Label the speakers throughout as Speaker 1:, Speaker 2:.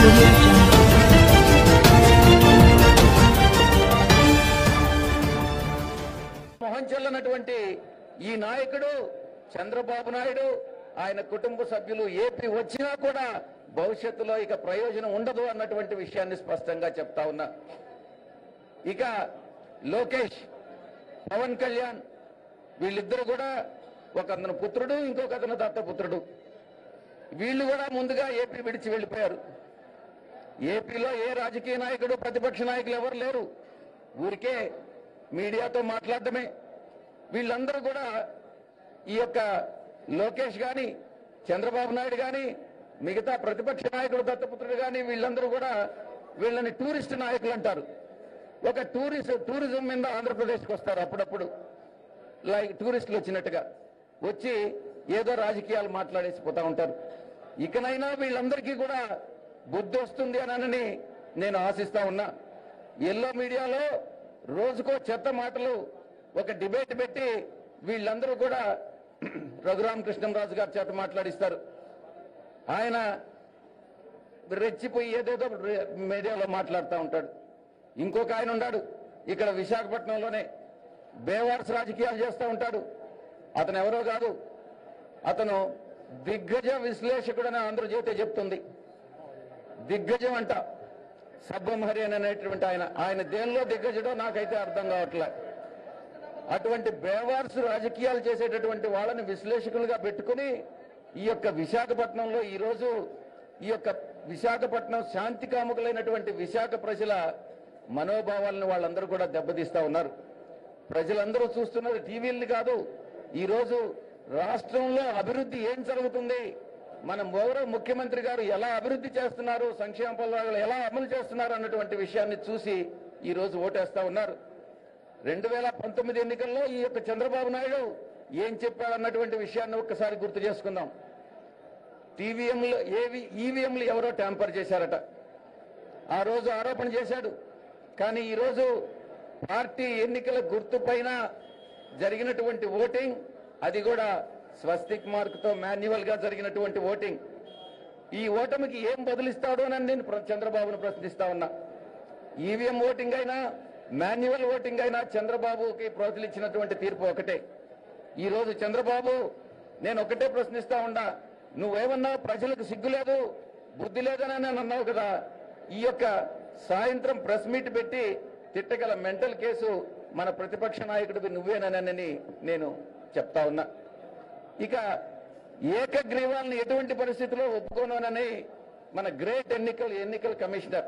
Speaker 1: audio jungle.
Speaker 2: మొహం చెల్లనటువంటి ఈ నాయకుడు చంద్రబాబు నాయుడు ఆయన కుటుంబ సభ్యులు ఏపీ వచ్చినా కూడా భవిష్యత్తులో ఇక ప్రయోజనం ఉండదు అన్నటువంటి విషయాన్ని స్పష్టంగా చెప్తా ఉన్నా ఇక లోకేష్ పవన్ కళ్యాణ్ వీళ్ళిద్దరు కూడా ఒక అతను పుత్రుడు ఇంకొక అతను దత్తపుత్రుడు వీళ్ళు కూడా ముందుగా ఏపీ విడిచి వెళ్ళిపోయారు ఏపీలో ఏ రాజకీయ నాయకుడు ప్రతిపక్ష నాయకులు ఎవరు లేరు ఊరికే మీడియాతో మాట్లాడటమే వీళ్ళందరూ కూడా ఈ యొక్క లోకేష్ గాని చంద్రబాబు నాయుడు గాని మిగతా ప్రతిపక్ష నాయకుడు దత్తపుత్రుడు గాని వీళ్ళందరూ కూడా వీళ్ళని టూరిస్ట్ నాయకులు అంటారు ఒక టూరిస్ట్ టూరిజం మీద ఆంధ్రప్రదేశ్కి వస్తారు అప్పుడప్పుడు లైక్ టూరిస్టులు వచ్చినట్టుగా వచ్చి ఏదో రాజకీయాలు మాట్లాడేసి పోతా ఉంటారు ఇకనైనా వీళ్ళందరికీ కూడా బుద్ధి వస్తుంది అని నేను ఆశిస్తా ఉన్నా ఎల్లో మీడియాలో రోజుకో చెత్త మాటలు ఒక డిబేట్ పెట్టి వీళ్ళందరూ కూడా రఘురామకృష్ణంరాజు గారి చేత మాట్లాడిస్తారు ఆయన రెచ్చిపోయి ఏదేదో రే- మీడియాలో మాట్లాడుతూ ఉంటాడు ఇంకొక ఆయన ఉన్నాడు ఇక్కడ విశాఖపట్నంలోనే బేవార్స్ రాజకీయాలు చేస్తూ ఉంటాడు అతను ఎవరో కాదు అతను దిగ్గజ విశ్లేషకుడని ఆంధ్రజ్యోతి చెప్తుంది దిగ్గజం అంట సబ్బమహరి అని అనేటువంటి ఆయన ఆయన దేనిలో దిగ్గజడో నాకైతే అర్థం కావట్లే అటువంటి బేవార్స్ రాజకీయాలు చేసేటటువంటి వాళ్ళని విశ్లేషకులుగా పెట్టుకుని ఈ యొక్క విశాఖపట్నంలో ఈరోజు ఈ యొక్క విశాఖపట్నం శాంతి కాముకులైనటువంటి విశాఖ ప్రజల మనోభావాలను వాళ్ళందరూ కూడా దెబ్బతీస్తా ఉన్నారు ప్రజలందరూ చూస్తున్నది టీవీల్ని కాదు ఈరోజు రాష్ట్రంలో అభివృద్ధి ఏం జరుగుతుంది మన గౌరవ ముఖ్యమంత్రి గారు ఎలా అభివృద్ధి చేస్తున్నారు సంక్షేమ పథకాలు ఎలా అమలు చేస్తున్నారు అన్నటువంటి విషయాన్ని చూసి ఈ రోజు ఓటేస్తా ఉన్నారు రెండు వేల పంతొమ్మిది ఎన్నికల్లో ఈ యొక్క చంద్రబాబు నాయుడు ఏం చెప్పాడన్నటువంటి విషయాన్ని ఒక్కసారి గుర్తు చేసుకుందాం టీవీఎంలు ఏవి ఈవీఎంలు ఎవరో ట్యాంపర్ చేశారట ఆ రోజు ఆరోపణ చేశాడు కానీ ఈరోజు పార్టీ ఎన్నికల గుర్తు పైన జరిగినటువంటి ఓటింగ్ అది కూడా స్వస్తిక్ మార్కుతో మాన్యువల్ గా జరిగినటువంటి ఓటింగ్ ఈ ఓటమికి ఏం బదులిస్తాడో అని నేను ప్ర- చంద్రబాబును ప్రశ్నిస్తా ఉన్నా ఈవీఎం ఓటింగ్ అయినా మాన్యువల్ ఓటింగ్ అయినా చంద్రబాబుకి ప్రజలు ఇచ్చినటువంటి తీర్పు ఒకటే ఈ రోజు చంద్రబాబు నేను ఒకటే ప్రశ్నిస్తా ఉన్నా నువ్వేమన్నావు ప్రజలకు సిగ్గు లేదు బుద్ధి లేదని నేను అన్నావు కదా ఈ యొక్క సాయంత్రం ప్రెస్ మీట్ పెట్టి తిట్టగల మెంటల్ కేసు మన ప్రతిపక్ష నాయకుడివి నువ్వేనని నేను చెప్తా ఉన్నా ఇక ఏకగ్రీవాలను ఎటువంటి పరిస్థితిలో ఒప్పుకోనని మన గ్రేట్ ఎన్నికల ఎన్నికల కమిషనర్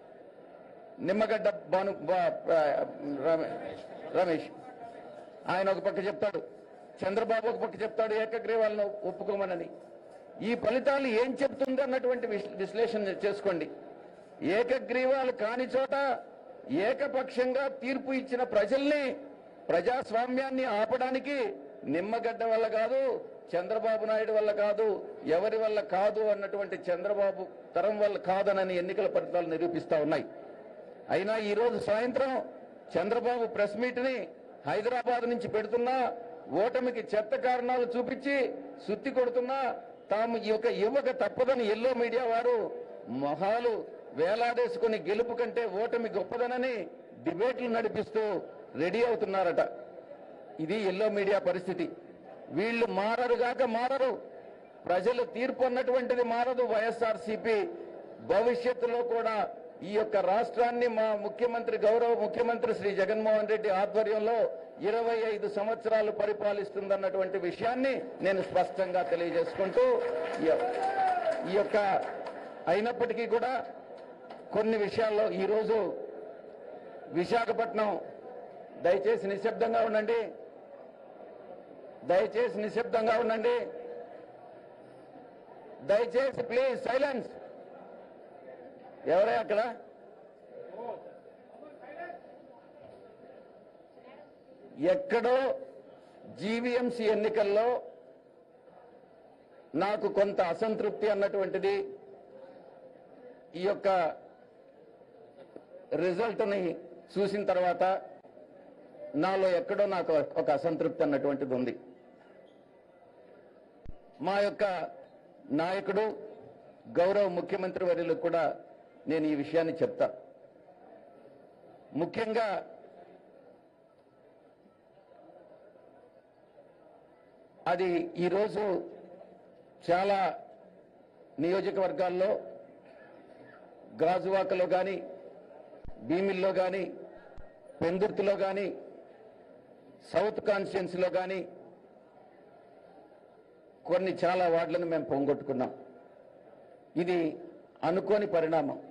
Speaker 2: నిమ్మగడ్డ భాను బా- బా- రమే- రమేష్ ఆయన ఒక పక్క చెప్తాడు చంద్రబాబు ఒక పక్క చెప్తాడు ఏకగ్రీవాలను ఒప్పుకోమనని ఈ ఫలితాలు ఏం చెప్తుంది అన్నటువంటి విశ్- విశ్లేషణ చేసుకోండి ఏకగ్రీవాలు కాని చోట ఏకపక్షంగా తీర్పు ఇచ్చిన ప్రజల్ని ప్రజాస్వామ్యాన్ని ఆపడానికి నిమ్మగడ్డ వల్ల కాదు చంద్రబాబు నాయుడు వల్ల కాదు ఎవరి వల్ల కాదు అన్నటువంటి చంద్రబాబు తరం వల్ల కాదనని ఎన్నికల ఫలితాలు నిరూపిస్తా ఉన్నాయి అయినా ఈ రోజు సాయంత్రం చంద్రబాబు ప్రెస్ మీట్ ని హైదరాబాద్ నుంచి పెడుతున్నా ఓటమికి చెత్త కారణాలు చూపించి సుత్తి కొడుతున్నా తాము ఈ యొక్క యువక తప్పదని ఎల్లో మీడియా వారు మొహాలు వేలాడేసుకుని గెలుపు కంటే ఓటమి గొప్పదనని డిబేట్లు నడిపిస్తూ రెడీ అవుతున్నారట ఇది ఎల్లో మీడియా పరిస్థితి వీళ్ళు మారరుగాక మారరు ప్రజల తీర్పు అన్నటువంటిది మారదు వైఎస్ఆర్సీపీ భవిష్యత్తులో కూడా ఈ యొక్క రాష్ట్రాన్ని మా ముఖ్యమంత్రి గౌరవ ముఖ్యమంత్రి శ్రీ జగన్మోహన్ రెడ్డి ఆధ్వర్యంలో ఇరవై ఐదు సంవత్సరాలు పరిపాలిస్తుందన్నటువంటి విషయాన్ని నేను స్పష్టంగా తెలియజేసుకుంటూ ఈ యొ- ఈ యొక్క అయినప్పటికీ కూడా కొన్ని విషయాల్లో ఈరోజు విశాఖపట్నం దయచేసి నిశ్శబ్దంగా ఉండండి దయచేసి నిశ్శబ్దంగా ఉండండి దయచేసి ప్లీజ్ సైలెన్స్ ఎవరే అక్కడ ఎక్కడో జీవీఎంసీ ఎన్నికల్లో నాకు కొంత అసంతృప్తి అన్నటువంటిది ఈ యొక్క రిజల్ట్ని చూసిన తర్వాత నాలో ఎక్కడో నాకు ఒక అసంతృప్తి అన్నటువంటిది ఉంది మా యొక్క నాయకుడు గౌరవ ముఖ్యమంత్రి వర్యులకు కూడా నేను ఈ విషయాన్ని చెప్తా ముఖ్యంగా అది ఈరోజు చాలా నియోజకవర్గాల్లో గాజువాకలో కానీ భీమిల్లో కానీ పెందుర్తిలో కానీ సౌత్ కాన్స్టిట్యున్సీలో కానీ కొన్ని చాలా వార్డులను మేము పొంగొట్టుకున్నాం ఇది అనుకోని పరిణామం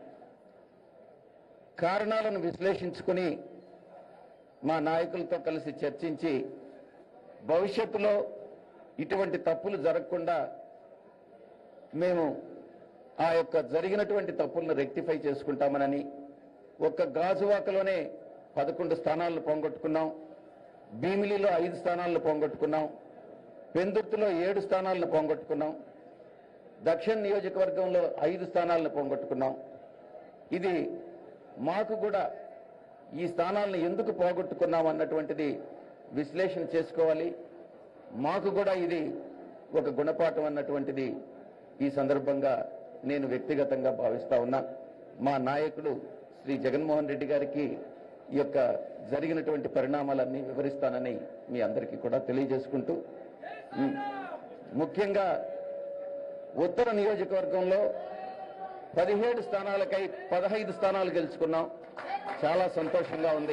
Speaker 2: కారణాలను విశ్లేషించుకుని మా నాయకులతో కలిసి చర్చించి భవిష్యత్తులో ఇటువంటి తప్పులు జరగకుండా మేము ఆ యొక్క జరిగినటువంటి తప్పులను రెక్టిఫై చేసుకుంటామనని ఒక్క గాజువాకలోనే పదకొండు స్థానాలను పోగొట్టుకున్నాం భీమిలిలో ఐదు స్థానాలను పోగొట్టుకున్నాం పెందుర్తిలో ఏడు స్థానాలను పోగొట్టుకున్నాం దక్షిణ నియోజకవర్గంలో ఐదు స్థానాలను పోగొట్టుకున్నాం ఇది మాకు కూడా ఈ స్థానాలను ఎందుకు పోగొట్టుకున్నాం అన్నటువంటిది విశ్లేషణ చేసుకోవాలి మాకు కూడా ఇది ఒక గుణపాఠం అన్నటువంటిది ఈ సందర్భంగా నేను వ్యక్తిగతంగా భావిస్తా ఉన్నా మా నాయకుడు శ్రీ జగన్మోహన్ రెడ్డి గారికి ఈ యొక్క జరిగినటువంటి పరిణామాలన్నీ వివరిస్తానని మీ అందరికీ కూడా తెలియజేసుకుంటూ ఉమ్, ముఖ్యంగా ఉత్తర నియోజకవర్గంలో పదిహేడు స్థానాలకై పదహైదు స్థానాలు గెలుచుకున్నాం చాలా సంతోషంగా ఉంది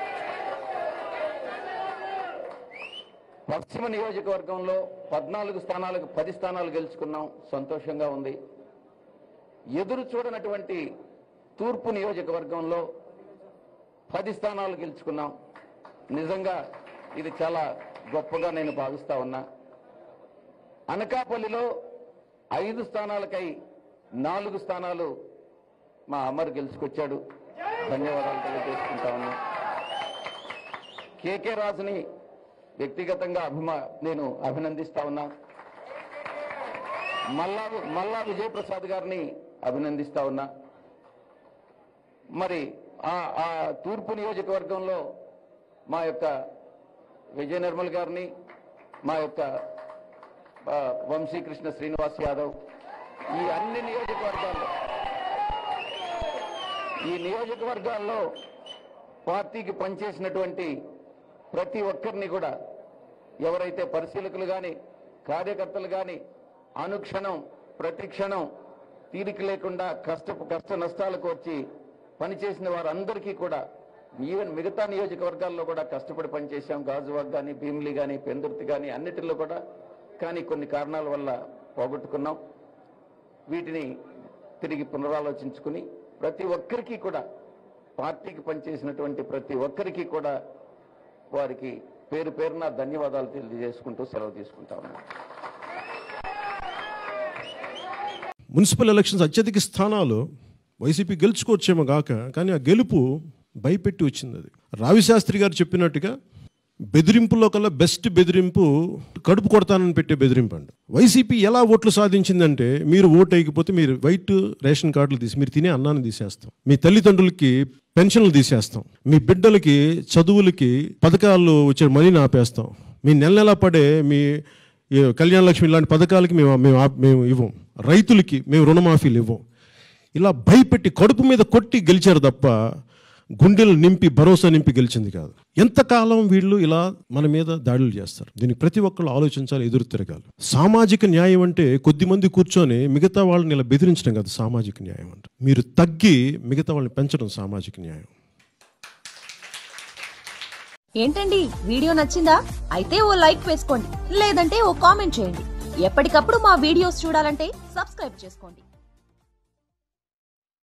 Speaker 2: పశ్చిమ నియోజకవర్గంలో పద్నాలుగు స్థానాలకు పది స్థానాలు గెలుచుకున్నాం సంతోషంగా ఉంది ఎదురు చూడనటువంటి తూర్పు నియోజకవర్గంలో పది స్థానాలు గెలుచుకున్నాం నిజంగా ఇది చాలా గొప్పగా నేను భావిస్తా ఉన్నా అనకాపల్లిలో ఐదు స్థానాలకై నాలుగు స్థానాలు మా అమర్ గెలుచుకొచ్చాడు ధన్యవాదాలు తెలియజేసుకుంటా ఉన్నా కేకే రాజుని వ్యక్తిగతంగా అభిమా నేను అభినందిస్తా ఉన్నా మల్లా మల్లా విజయప్రసాద్ గారిని అభినందిస్తా ఉన్నా మరి ఆ ఆ తూర్పు నియోజకవర్గంలో మా యొక్క విజయ నిర్మల్ గారిని మా యొక్క ఆ, వంశీకృష్ణ శ్రీనివాస్ యాదవ్ ఈ అన్ని నియోజకవర్గాల్లో ఈ నియోజకవర్గాల్లో పార్టీకి పనిచేసినటువంటి ప్రతి ఒక్కరిని కూడా ఎవరైతే పరిశీలకులు కానీ కార్యకర్తలు కానీ అనుక్షణం ప్రతి క్షణం తీరిక లేకుండా కష్ట కష్ట నష్టాలకు వచ్చి పనిచేసిన వారందరికీ కూడా ఈవెన్ మిగతా నియోజకవర్గాల్లో కూడా కష్టపడి పనిచేశాం గాజువాక్ కానీ భీమిలి కానీ పెందుర్తి కానీ అన్నిటిలో కూడా కానీ కొన్ని కారణాల వల్ల పోగొట్టుకున్నాం వీటిని తిరిగి పునరాలోచించుకుని ప్రతి ఒక్కరికి కూడా పార్టీకి పనిచేసినటువంటి ప్రతి ఒక్కరికి కూడా వారికి పేరు పేరున ధన్యవాదాలు తెలియజేసుకుంటూ సెలవు తీసుకుంటా ఉన్నాను
Speaker 1: మున్సిపల్ ఎలక్షన్స్ అత్యధిక స్థానాలు వైసీపీ గెలుచుకోవచ్చేమో గాక కానీ ఆ గెలుపు భయపెట్టి వచ్చింది అది రావిశాస్త్రి గారు చెప్పినట్టుగా బెదిరింపులో కల్లా బెస్ట్ బెదిరింపు కడుపు కొడతానని పెట్టే బెదిరింపు అండి వైసీపీ ఎలా ఓట్లు సాధించిందంటే మీరు ఓటు వేయకపోతే మీరు వైట్ రేషన్ కార్డులు తీసి మీరు తినే అన్నాన్ని తీసేస్తాం మీ తల్లిదండ్రులకి పెన్షన్లు తీసేస్తాం మీ బిడ్డలకి చదువులకి పథకాలు వచ్చే మనీని ఆపేస్తాం మీ నెల నెల పడే మీ ఈ కళ్యాణ లక్ష్మి ఇలాంటి పథకాలకి మేము మేము ఆప్- మేము ఇవ్వం రైతులకి మేము రుణమాఫీలు ఇవ్వం ఇలా భయపెట్టి కడుపు మీద కొట్టి గెలిచారు తప్ప గుండెలు నింపి భరోసా నింపి గెలిచింది కాదు ఎంతకాలం వీళ్ళు ఇలా మన మీద దాడులు చేస్తారు దీనికి ప్రతి ఒక్కళ్ళు ఆలోచించాలి ఎదురు తిరగాలి సామాజిక న్యాయం అంటే కొద్ది మంది కూర్చొని మిగతా వాళ్ళని ఇలా బెదిరించడం కాదు సామాజిక న్యాయం అంటే మీరు తగ్గి మిగతా వాళ్ళని పెంచడం సామాజిక న్యాయం
Speaker 3: ఏంటండి వీడియో నచ్చిందా అయితే ఓ లైక్ వేసుకోండి లేదంటే ఓ కామెంట్ చేయండి ఎప్పటికప్పుడు మా వీడియోస్ చూడాలంటే సబ్స్క్రైబ్ చేసుకోండి